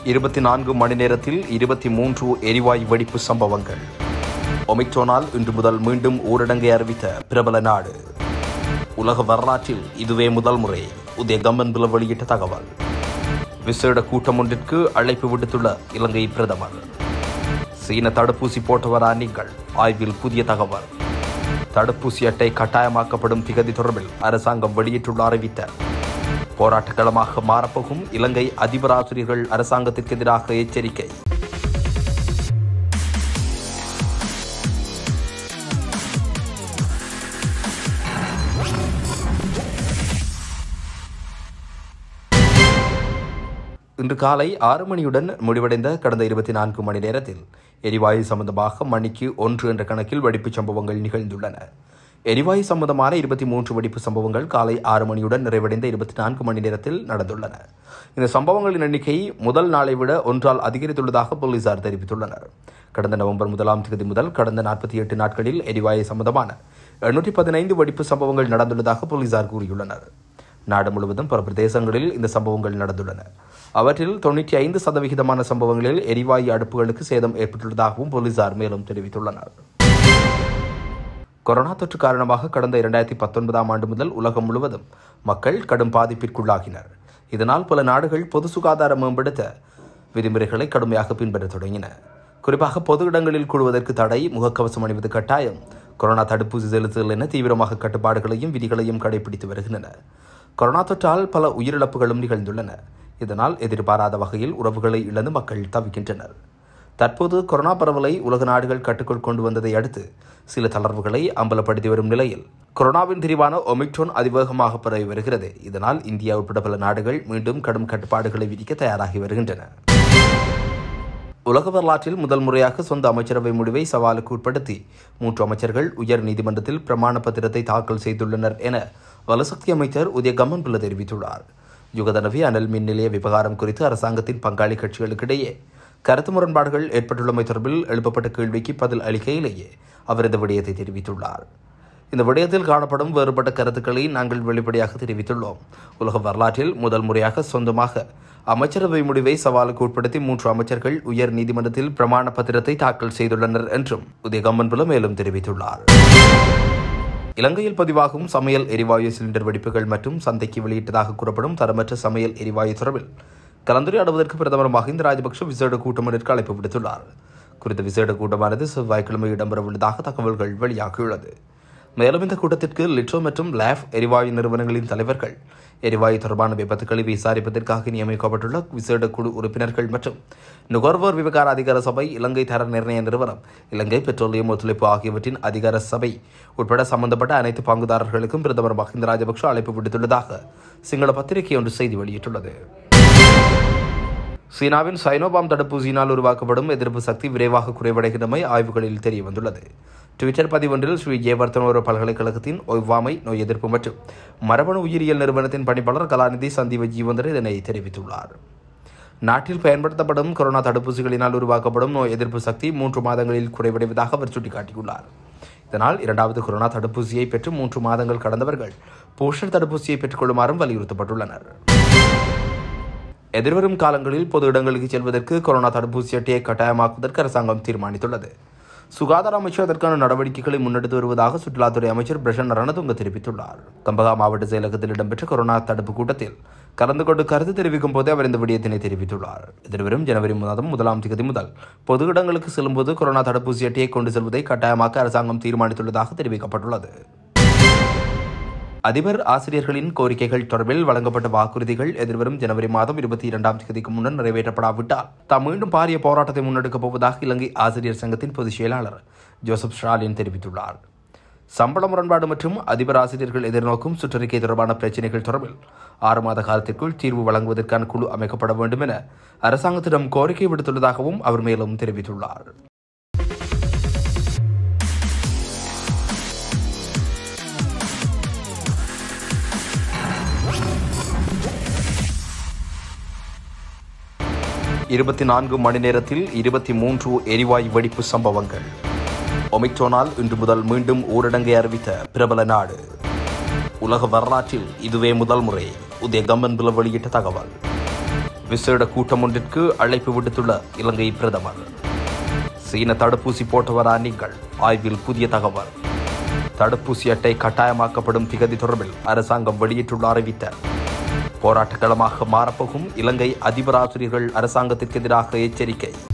இருபத்தி நான்கு மணி நேரத்தில் இருபத்தி மூன்று எரிவாயு வெடிப்பு சம்பவங்கள் ஒமிக்ரோனால் இன்று முதல் மீண்டும் ஊரடங்கை அறிவித்த பிரபல நாடு உலக வரலாற்றில் இதுவே முதல் முறை உதய கம்பன்பில வெளியிட்ட தகவல் விசேட கூட்டம் ஒன்றிற்கு அழைப்பு விடுத்துள்ள இலங்கை பிரதமர் சீன தடுப்பூசி போட்டவரா நீங்கள் ஆய்வில் புதிய தகவல் தடுப்பூசி அட்டை கட்டாயமாக்கப்படும் திகதி தொடர்பில் அரசாங்கம் வெளியிட்டுள்ள அறிவித்தார் போராட்டக்களமாக மாறப்போகும் இலங்கை அதிபர் ஆசிரியர்கள் அரசாங்கத்திற்கு எதிராக எச்சரிக்கை இன்று காலை ஆறு மணியுடன் முடிவடைந்த கடந்த இருபத்தி நான்கு மணி நேரத்தில் எரிவாயு சம்பந்தமாக மணிக்கு ஒன்று என்ற கணக்கில் வெடிப்புச் சம்பவங்கள் நிகழ்ந்துள்ளன எரிவாயு சம்பந்தமான இருபத்தி மூன்று வெடிப்பு சம்பவங்கள் காலை ஆறு மணியுடன் நிறைவடைந்த இருபத்தி நான்கு மணி நேரத்தில் நடந்துள்ளன இந்த சம்பவங்களின் எண்ணிக்கை முதல் நாளை விட ஒன்றால் அதிகரித்துள்ளதாக போலீசார் தெரிவித்துள்ளனர் கடந்த நவம்பர் முதலாம் தேதி முதல் கடந்த நாற்பத்தி எட்டு நாட்களில் எரிவாயு சம்பந்தமான எண்ணூற்றி பதினைந்து வெடிப்பு சம்பவங்கள் நடந்துள்ளதாக போலீசார் கூறியுள்ளனர் நாடு முழுவதும் பல பிரதேசங்களில் இந்த சம்பவங்கள் நடந்துள்ளன அவற்றில் தொண்ணூற்றி ஐந்து சதவிகிதமான சம்பவங்களில் எரிவாயு அடுப்புகளுக்கு சேதம் ஏற்பட்டுள்ளதாகவும் போலீசார் மேலும் தெரிவித்துள்ளனர் கொரோனா தொற்று காரணமாக கடந்த இரண்டாயிரத்தி பத்தொன்பதாம் ஆண்டு முதல் உலகம் முழுவதும் மக்கள் கடும் பாதிப்பிற்குள்ளாகினர் இதனால் பல நாடுகள் பொது சுகாதாரம் மேம்படுத்த விதிமுறைகளை கடுமையாக பின்பற்றத் தொடங்கின குறிப்பாக பொது இடங்களில் கூடுவதற்கு தடை முகக்கவசம் அணிவது கட்டாயம் கொரோனா தடுப்பூசி செலுத்துதல் என தீவிரமாக கட்டுப்பாடுகளையும் விதிகளையும் கடைபிடித்து வருகின்றன கொரோனா தொற்றால் பல உயிரிழப்புகளும் நிகழ்ந்துள்ளன இதனால் எதிர்பாராத வகையில் உறவுகளை இழந்து மக்கள் தவிக்கின்றனர் தற்போது கொரோனா பரவலை உலக நாடுகள் கட்டுக்குள் கொண்டு வந்ததை அடுத்து சில தளர்வுகளை அம்பலப்படுத்தி வரும் நிலையில் கொரோனாவின் திரிவான ஒமிக்ரோன் அதிவேகமாக பரவி வருகிறது இதனால் இந்தியா உட்பட பல நாடுகள் மீண்டும் கடும் கட்டுப்பாடுகளை விதிக்க தயாராகி வருகின்றன உலக வரலாற்றில் முதல் முறையாக சொந்த அமைச்சரவை முடிவை சவாலுக்கு உட்படுத்தி மூன்று அமைச்சர்கள் உயர் நீதிமன்றத்தில் பிரமாண பத்திரத்தை தாக்கல் செய்துள்ளனர் என வலசக்தி அமைச்சர் உதய கம்மன் பிள்ள தெரிவித்துள்ளார் யுகதனவி அனல் மின் நிலைய விவகாரம் குறித்து அரசாங்கத்தின் பங்காளி கட்சிகளுக்கிடையே கருத்து முரண்பாடுகள் ஏற்பட்டுள்ளமை தொடர்பில் எழுப்பப்பட்ட கேள்விக்கு பதில் அளிக்கையிலேயே அவர் இந்த விடயத்தை தெரிவித்துள்ளார் இந்த விடயத்தில் காணப்படும் வேறுபட்ட கருத்துக்களை நாங்கள் வெளிப்படையாக தெரிவித்துள்ளோம் உலக வரலாற்றில் முதல் முறையாக சொந்தமாக அமைச்சரவை முடிவை சவாலுக்கு உட்படுத்தி மூன்று அமைச்சர்கள் உயர் நீதிமன்றத்தில் பிரமாண பத்திரத்தை தாக்கல் செய்துள்ளனர் என்றும் உதயகம்மன்புல மேலும் தெரிவித்துள்ளார் இலங்கையில் பதிவாகும் சமையல் எரிவாயு சிலிண்டர் வெடிப்புகள் மற்றும் சந்தைக்கு வெளியிட்டதாக கூறப்படும் தரமற்ற சமையல் எரிவாயு தொடர்பில் கலந்துரையாடுவதற்கு பிரதமர் மஹிந்த ராஜபக்ஷ விசேட கூட்டம் ஒன்றிற்கு அழைப்பு விடுத்துள்ளார் குறித்த விசேட கூட்டமானது செவ்வாய்க்கிழமை இடம்பெறவுள்ளதாக தகவல்கள் வெளியாகியுள்ளது மேலும் இந்த கூட்டத்திற்கு லிட்ரோ மற்றும் லேப் எரிவாயு நிறுவனங்களின் தலைவர்கள் எரிவாயு தொடர்பான விபத்துக்களை விசாரிப்பதற்காக நியமிக்கப்பட்டுள்ள விசேட குழு உறுப்பினர்கள் மற்றும் நுகர்வோர் விவகார அதிகார சபை இலங்கை தர நிர்ணய நிறுவனம் இலங்கை பெட்ரோலியம் ஒத்துழைப்பு ஆகியவற்றின் அதிகார சபை உட்பட சம்பந்தப்பட்ட அனைத்து பங்குதாரர்களுக்கும் பிரதமர் மஹிந்த ராஜபக்ஷ அழைப்பு விடுத்துள்ளதாக சிங்கள பத்திரிகை ஒன்று செய்தி வெளியிட்டுள்ளது சீனாவின் சைனோபாம் தடுப்பூசியினால் உருவாக்கப்படும் எதிர்ப்பு சக்தி விரைவாக குறைவடைகின்றமை ஆய்வுகளில் தெரிய வந்துள்ளது ட்விட்டர் பதிவொன்றில் ஸ்ரீ ஜெயவர்த்தனோர பல்கலைக்கழகத்தின் ஒவ்வாமை நோய் எதிர்ப்பு மற்றும் மரபணு உயிரியல் நிறுவனத்தின் பணிப்பாளர் கலாநிதி சந்தீவ ஜீவந்தர் இதனை தெரிவித்துள்ளார் நாட்டில் பயன்படுத்தப்படும் கொரோனா தடுப்பூசிகளினால் உருவாக்கப்படும் நோய் எதிர்ப்பு சக்தி மூன்று மாதங்களில் குறைவடைவதாக அவர் சுட்டிக்காட்டியுள்ளார் இதனால் இரண்டாவது கொரோனா தடுப்பூசியை பெற்று மூன்று மாதங்கள் கடந்தவர்கள் போஷர் தடுப்பூசியை பெற்றுக்கொள்ளுமாறும் வலியுறுத்தப்பட்டுள்ளனர் எதிர்வரும் காலங்களில் பொது இடங்களுக்கு செல்வதற்கு கொரோனா தடுப்பூசி அட்டையை கட்டாயமாக்குவதற்கு அரசாங்கம் தீர்மானித்துள்ளது சுகாதார அமைச்சர் அதற்கான நடவடிக்கைகளை முன்னெடுத்து வருவதாக சுற்றுலாத்துறை அமைச்சர் பிரசன் ரணதுங்க தெரிவித்துள்ளார் கம்பகா மாவட்ட செயலகத்தில் இடம்பெற்ற கொரோனா தடுப்பு கூட்டத்தில் கலந்து கொண்டு கருத்து தெரிவிக்கும் போதே அவர் இந்த விடயத்தினை தெரிவித்துள்ளார் எதிர்வரும் ஜனவரி மாதம் முதலாம் தேதி முதல் பொது இடங்களுக்கு செல்லும்போது கொரோனா தடுப்பூசி அட்டையை கொண்டு செல்வதை கட்டாயமாக்க அரசாங்கம் தீர்மானித்துள்ளதாக தெரிவிக்கப்பட்டுள்ளது அதிபர் ஆசிரியர்களின் கோரிக்கைகள் தொடர்பில் வழங்கப்பட்ட வாக்குறுதிகள் எதிர்வரும் ஜனவரி மாதம் இருபத்தி இரண்டாம் தேதிக்கு முன்னர் நிறைவேற்றப்படாவிட்டால் தாம் மீண்டும் பாரிய போராட்டத்தை முன்னெடுக்கப் போவதாக இலங்கை ஆசிரியர் சங்கத்தின் பொதுச் செயலாளர் ஜோசப் ஸ்டாலின் தெரிவித்துள்ளார் சம்பள முரண்பாடு மற்றும் அதிபர் ஆசிரியர்கள் எதிர்நோக்கும் சுற்றறிக்கை தொடர்பான பிரச்சினைகள் தொடர்பில் ஆறு மாத காலத்திற்குள் தீர்வு வழங்குவதற்கான குழு அமைக்கப்பட வேண்டும் என அரசாங்கத்திடம் கோரிக்கை விடுத்துள்ளதாகவும் அவர் மேலும் தெரிவித்துள்ளார் இருபத்தி நான்கு மணி நேரத்தில் இருபத்தி மூன்று எரிவாயு வெடிப்பு சம்பவங்கள் ஒமிக்ரோனால் இன்று முதல் மீண்டும் ஊரடங்கை அறிவித்த பிரபல நாடு உலக வரலாற்றில் இதுவே முதல் முறை உதய கம்பன் பில வெளியிட்ட தகவல் விசேட கூட்டம் ஒன்றிற்கு அழைப்பு விடுத்துள்ள இலங்கை பிரதமர் சீன தடுப்பூசி போட்டவரா நீங்கள் ஆய்வில் புதிய தகவல் தடுப்பூசி அட்டை கட்டாயமாக்கப்படும் திகதி தொடர்பில் அரசாங்கம் வெளியிட்டுள்ள அறிவித்த போராட்டக்களமாக மாறப்போகும் இலங்கை அதிபர் ஆசிரியர்கள் அரசாங்கத்திற்கு எதிராக எச்சரிக்கை